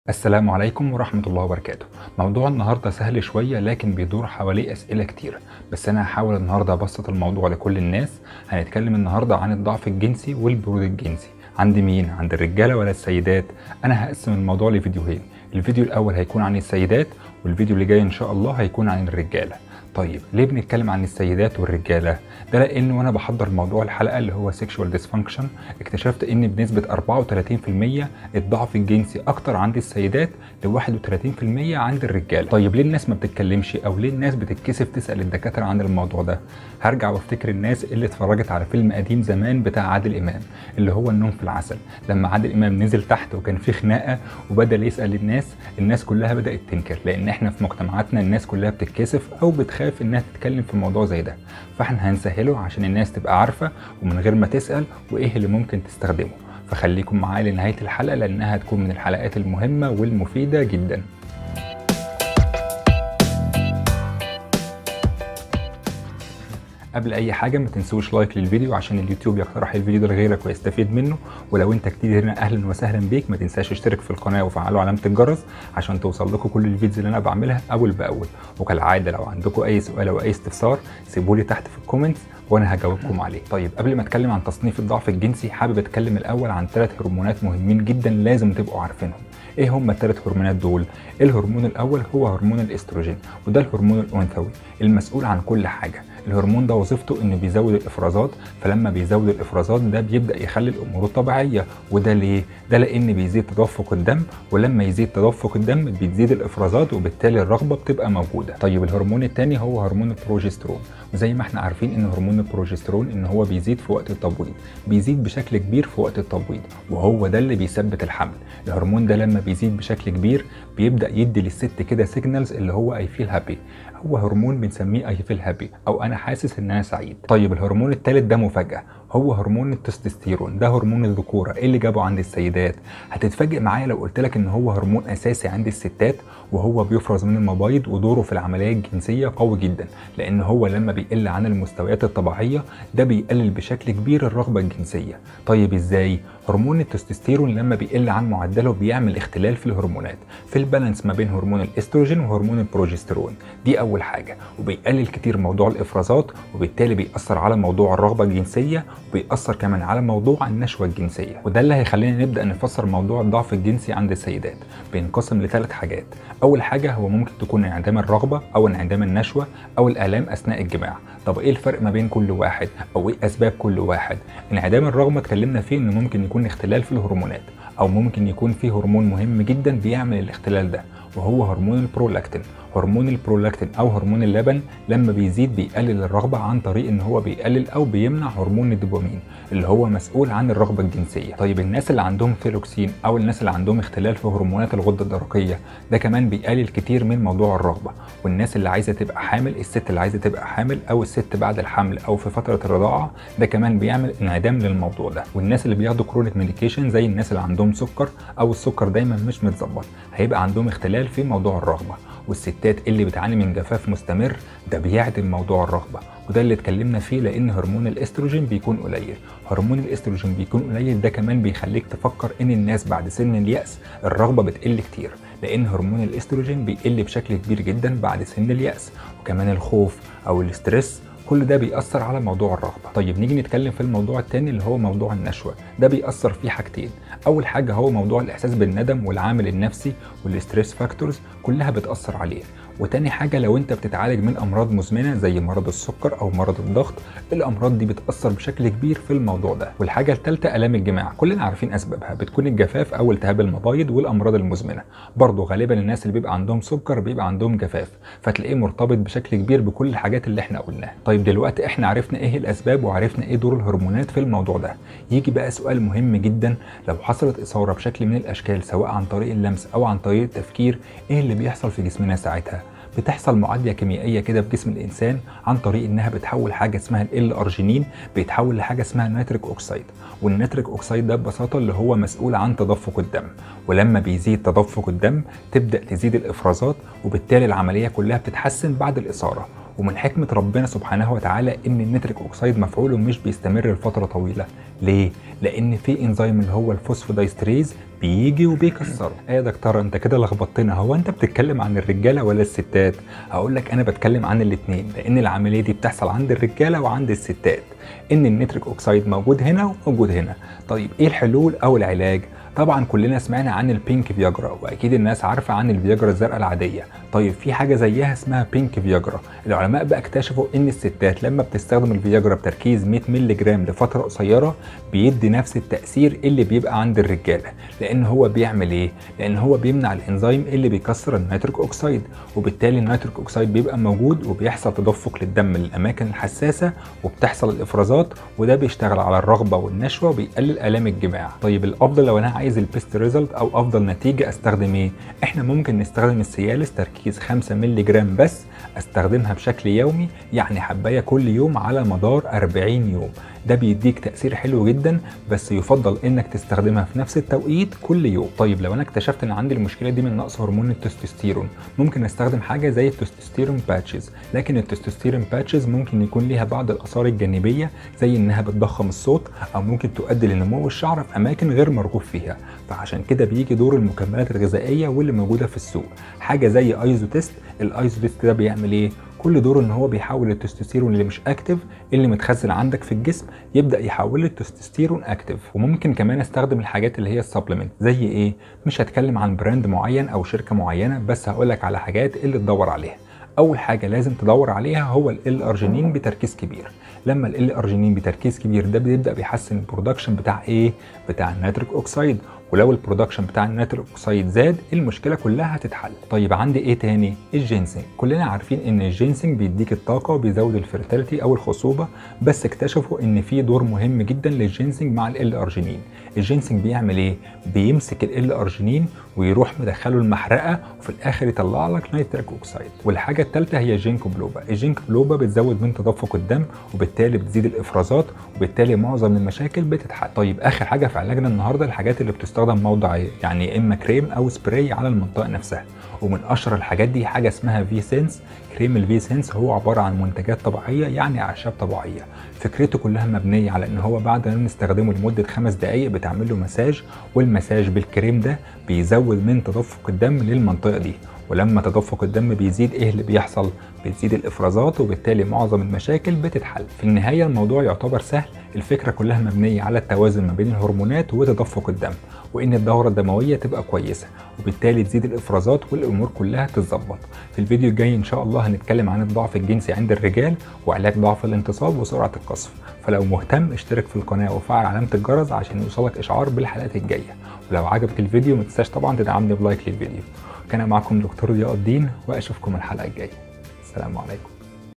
السلام عليكم ورحمة الله وبركاته موضوع النهاردة سهل شوية لكن بيدور حواليه أسئلة كتير بس أنا هحاول النهاردة أبسط الموضوع لكل الناس هنتكلم النهاردة عن الضعف الجنسي والبرود الجنسي عند مين؟ عند الرجالة ولا السيدات؟ أنا هقسم الموضوع لفيديوهين الفيديو الأول هيكون عن السيدات والفيديو اللي جاي إن شاء الله هيكون عن الرجالة طيب ليه بنتكلم عن السيدات والرجاله ده لان وانا بحضر موضوع الحلقه اللي هو سيكشوال ديسفانكشن اكتشفت ان بنسبه 34% الضعف الجنسي اكتر عند السيدات ل 31% عند الرجاله طيب ليه الناس ما بتتكلمش او ليه الناس بتتكسف تسال الدكاتره عن الموضوع ده هرجع وافتكر الناس اللي اتفرجت على فيلم قديم زمان بتاع عادل امام اللي هو النوم في العسل لما عادل امام نزل تحت وكان في خناقه وبدا يسال الناس الناس كلها بدات تنكر لان احنا في مجتمعاتنا الناس كلها بتتكسف او بتخاف تخاف انها تتكلم في موضوع زي ده فاحنا هنسهله عشان الناس تبقى عارفه ومن غير ما تسال وايه اللي ممكن تستخدمه فخليكم معايا لنهايه الحلقه لانها هتكون من الحلقات المهمه والمفيده جدا قبل اي حاجه ما تنسوش لايك للفيديو عشان اليوتيوب يقترح الفيديو ده لغيرك ويستفيد منه ولو انت جديد هنا اهلا وسهلا بيك ما تنساش تشترك في القناه وفعلوا علامه الجرس عشان توصل لكم كل الفيديوز اللي انا بعملها اول باول وكالعاده لو عندكم اي سؤال او اي استفسار سيبوا لي تحت في الكومنتس وانا هجاوبكم عليه طيب قبل ما اتكلم عن تصنيف الضعف الجنسي حابب اتكلم الاول عن ثلاث هرمونات مهمين جدا لازم تبقوا عارفينهم ايه هم الثلاث هرمونات دول الهرمون الاول هو هرمون الاستروجين وده الهرمون الانثوي المسؤول عن كل حاجه الهرمون ده وظيفته انه بيزود الافرازات فلما بيزود الافرازات ده بيبدا يخلي الامور الطبيعيه وده ليه ده لان بيزيد تدفق الدم ولما يزيد تدفق الدم بتزيد الافرازات وبالتالي الرغبه بتبقى موجوده طيب الهرمون الثاني هو هرمون البروجسترون وزي ما احنا عارفين ان هرمون البروجسترون ان هو بيزيد في وقت التبويض بيزيد بشكل كبير في وقت التبويض وهو ده اللي بيثبت الحمل الهرمون ده لما بيزيد بشكل كبير بيبدا يدي للست كده سيجنالز اللي هو اي فيل هابي هو هرمون بنسميه اي فيل هابي او انا حاسس ان انا سعيد طيب الهرمون الثالث ده مفاجاه هو هرمون التستوستيرون ده هرمون الذكوره ايه اللي جابه عند السيدات هتتفاجئ معايا لو قلت لك ان هو هرمون اساسي عند الستات وهو بيفرز من المبايض ودوره في العمليه الجنسيه قوي جدا لان هو لما بيقل عن المستويات الطبيعيه ده بيقلل بشكل كبير الرغبه الجنسيه طيب ازاي هرمون التستوستيرون لما بيقل عن معدله بيعمل اختلال في الهرمونات في البالانس ما بين هرمون الاستروجين وهرمون البروجسترون دي اول حاجه وبيقلل كتير موضوع الافرازات وبالتالي بيأثر على موضوع الرغبه الجنسيه وبيأثر كمان على موضوع النشوه الجنسيه وده اللي هيخلينا نبدا نفسر موضوع الضعف الجنسي عند السيدات بينقسم لثلاث حاجات اول حاجه هو ممكن تكون انعدام الرغبه او انعدام النشوه او الالام اثناء الجماع طب ايه الفرق ما بين كل واحد او ايه اسباب كل واحد انعدام الرغبه اتكلمنا فيه انه ممكن يكون اختلال في الهرمونات او ممكن يكون في هرمون مهم جدا بيعمل الاختلال ده وهو هرمون البرولاكتين هرمون البرولاكتين او هرمون اللبن لما بيزيد بيقلل الرغبه عن طريق ان هو بيقلل او بيمنع هرمون الدوبامين اللي هو مسؤول عن الرغبه الجنسيه طيب الناس اللي عندهم ثيروكسين او الناس اللي عندهم اختلال في هرمونات الغده الدرقيه ده كمان بيقلل كتير من موضوع الرغبه والناس اللي عايزه تبقى حامل الست اللي عايزه تبقى حامل او الست بعد الحمل او في فتره الرضاعه ده كمان بيعمل انعدام للموضوع ده والناس اللي بياخدوا كرونيك ميديكيشن زي الناس اللي عندهم سكر او السكر دايما مش متظبط هيبقى عندهم اختلال في موضوع الرغبه والستات اللي بتعاني من جفاف مستمر ده بيعدم موضوع الرغبه وده اللي اتكلمنا فيه لان هرمون الاستروجين بيكون قليل هرمون الاستروجين بيكون قليل ده كمان بيخليك تفكر ان الناس بعد سن اليأس الرغبه بتقل كتير لان هرمون الاستروجين بيقل بشكل كبير جدا بعد سن اليأس وكمان الخوف او الاسترس كل ده بيأثر على موضوع الرغبة طيب نيجي نتكلم في الموضوع التاني اللي هو موضوع النشوة ده بيأثر فيه حاجتين أول حاجة هو موضوع الإحساس بالندم والعامل النفسي والستريس فاكتورز كلها بتأثر عليه وتاني حاجة لو انت بتتعالج من امراض مزمنة زي مرض السكر او مرض الضغط الامراض دي بتأثر بشكل كبير في الموضوع ده والحاجة الثالثة الام الجماع كلنا عارفين اسبابها بتكون الجفاف او التهاب المبايض والامراض المزمنة برضه غالبا الناس اللي بيبقى عندهم سكر بيبقى عندهم جفاف فتلاقيه مرتبط بشكل كبير بكل الحاجات اللي احنا قلناها طيب دلوقتي احنا عرفنا ايه الاسباب وعرفنا ايه دور الهرمونات في الموضوع ده يجي بقى سؤال مهم جدا لو حصلت اثارة بشكل من الاشكال سواء عن طريق اللمس او عن طريق التفكير ايه اللي بيحصل في جسمنا ساعتها بتحصل معادله كيميائيه كده في جسم الانسان عن طريق انها بتحول حاجه اسمها ال ارجينين بيتحول لحاجه اسمها نيتريك اوكسيد والنيتريك اوكسيد ده ببساطه اللي هو مسؤول عن تدفق الدم ولما بيزيد تدفق الدم تبدا تزيد الافرازات وبالتالي العمليه كلها بتتحسن بعد الاثاره ومن حكمه ربنا سبحانه وتعالى ان النيتريك اوكسيد مفعوله مش بيستمر لفتره طويله ليه لان في انزيم اللي هو الفوسفودايستريز بيجي وبيكسره ايه يا دكتور انت كده لخبطتنا هو انت بتتكلم عن الرجاله ولا الستات هقول لك انا بتكلم عن الاثنين لان العمليه دي بتحصل عند الرجاله وعند الستات ان النيتريك اوكسيد موجود هنا وموجود هنا طيب ايه الحلول او العلاج طبعا كلنا سمعنا عن البينك فياجرا واكيد الناس عارفه عن الفياجرا الزرقاء العاديه طيب في حاجه زيها اسمها بينك فياجرا العلماء بقى اكتشفوا ان الستات لما بتستخدم الفياجرا بتركيز 100 مللي جرام لفتره قصيره بيدي نفس التاثير اللي بيبقى عند الرجاله لان هو بيعمل ايه لان هو بيمنع الانزيم اللي بيكسر النيتريك اوكسيد وبالتالي النيتريك اوكسيد بيبقى موجود وبيحصل تدفق للدم للاماكن الحساسه وبتحصل الافرازات وده بيشتغل على الرغبه والنشوه وبيقلل الام الجماع طيب الافضل لو انا عايز البيست ريزلت او افضل نتيجه استخدم ايه احنا ممكن نستخدم السيالس تركيز 5 مللي جرام بس استخدمها بشكل يومي يعني حبايه كل يوم على مدار 40 يوم ده بيديك تاثير حلو جدا بس يفضل انك تستخدمها في نفس التوقيت كل يوم طيب لو انا اكتشفت ان عندي المشكله دي من نقص هرمون التستوستيرون ممكن استخدم حاجه زي التستوستيرون باتشز لكن التستوستيرون باتشز ممكن يكون ليها بعض الاثار الجانبيه زي انها بتضخم الصوت او ممكن تؤدي لنمو الشعر في اماكن غير مرغوب فيها فعشان كده بيجي دور المكملات الغذائيه واللي موجوده في السوق حاجه زي ايزو تيست الايزو تيست ده بيعمل ايه كل دوره ان هو بيحول التستوستيرون اللي مش اكتف اللي متخزن عندك في الجسم يبدا يحول التستوستيرون اكتف وممكن كمان استخدم الحاجات اللي هي السبلمنت زي ايه مش هتكلم عن براند معين او شركه معينه بس هقول لك على حاجات اللي تدور عليها اول حاجه لازم تدور عليها هو ال ارجينين بتركيز كبير لما ال ارجينين بتركيز كبير ده بيبدا بيحسن البرودكشن بتاع ايه بتاع النيتريك اوكسيد ولو البرودكشن بتاع النيتريك اوكسيد زاد المشكله كلها هتتحل طيب عندي ايه تاني الجينسينج كلنا عارفين ان الجينسينج بيديك الطاقه وبيزود الفيرتيليتي او الخصوبه بس اكتشفوا ان في دور مهم جدا للجينسينج مع ال ارجينين الجينسينج بيعمل ايه بيمسك ال ارجينين ويروح مدخله المحرقه وفي الاخر يطلع لك نيتريك اوكسيد والحاجه الثالثه هي الجينكو بلوبا الجينكو بلوبا بتزود من تدفق الدم وبالتالي بتزيد الافرازات وبالتالي معظم المشاكل بتتحل طيب اخر حاجه في علاجنا النهارده الحاجات اللي بتستخدم موضعيه يعني اما كريم او سبراي على المنطقه نفسها ومن اشهر الحاجات دي حاجه اسمها في سينس كريم الفي سينس هو عباره عن منتجات طبيعيه يعني اعشاب طبيعيه فكرته كلها مبنيه على ان هو بعد ما نستخدمه لمده خمس دقائق بتعمل له مساج والمساج بالكريم ده بيزود من تدفق الدم للمنطقه دي ولما تدفق الدم بيزيد ايه اللي بيحصل بتزيد الافرازات وبالتالي معظم المشاكل بتتحل في النهايه الموضوع يعتبر سهل الفكره كلها مبنيه على التوازن ما بين الهرمونات وتدفق الدم وان الدوره الدمويه تبقى كويسه وبالتالي تزيد الافرازات والامور كلها تتظبط في الفيديو الجاي ان شاء الله هنتكلم عن الضعف الجنسي عند الرجال وعلاج ضعف الانتصاب وسرعه القصف فلو مهتم اشترك في القناه وفعل علامه الجرس عشان يوصلك اشعار بالحلقات الجايه ولو عجبك الفيديو ما تنساش طبعا تدعمني بلايك للفيديو كان معكم دكتور ضياء الدين واشوفكم الحلقه الجايه السلام عليكم